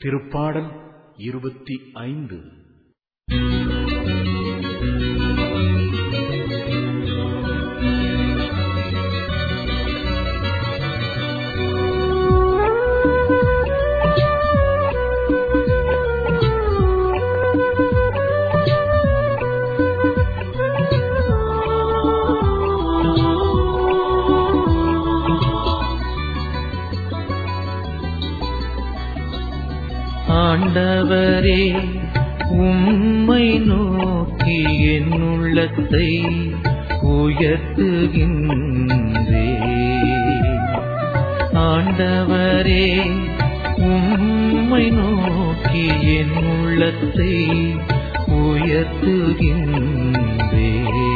திருப்பாடல் இருபத்தி ஐந்து ஆண்டவரே உம்மை நோக்கி என் உள்ளத்தை உயர்த்துகின்றே ஆண்டவரே உம்மை நோக்கி என் உள்ளத்தை உயர்த்துகின்றே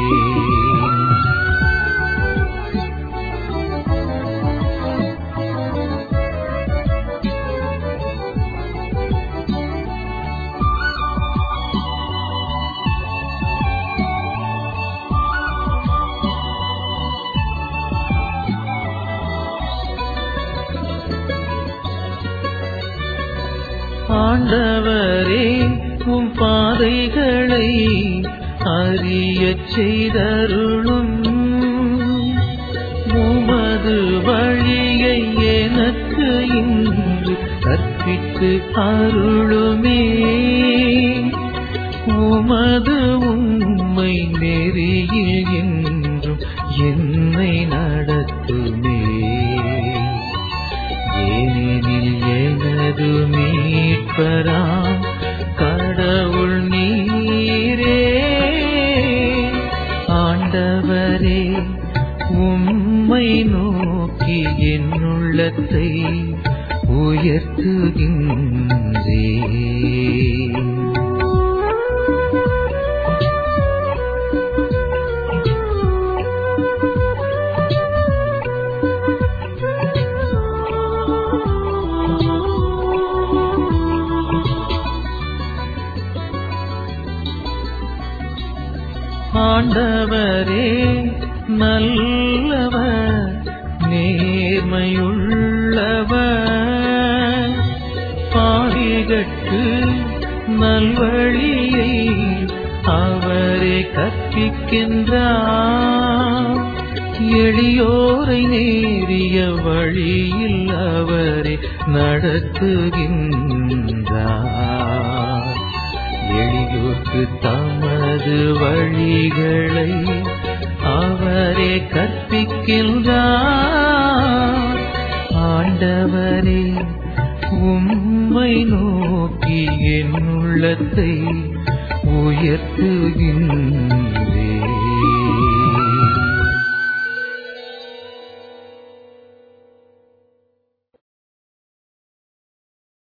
ஆண்டவரே உம் பாதைகளை அறியச் செய்தருளும் உமது வழியை எனக்கு இன்று கற்பித்து அருளுமே உமது உண்மை நெறியில் என்றும் என்னை நடத்துமே ஏனெனில் எனது மீட்பராம் கடவுள் நீரே ஆண்டவரே உம்மை நோக்கி என் உள்ளத்தை உயர்த்துகின்றே ஆண்டவரே நல்லவர் நேர்மையுள்ளவர் பாடிகட்டு நல்வழியை அவரே கற்பிக்கின்றார் எளியோரை நேரிய வழியில் அவரே நடத்துகின்றார் எளியோர்க்கு தமது வழிகளை அவரே கற்பிக்கின்றார் ஆண்டவரே உம்மை நோக்கி என் உள்ளத்தை உயர்த்துகின்றே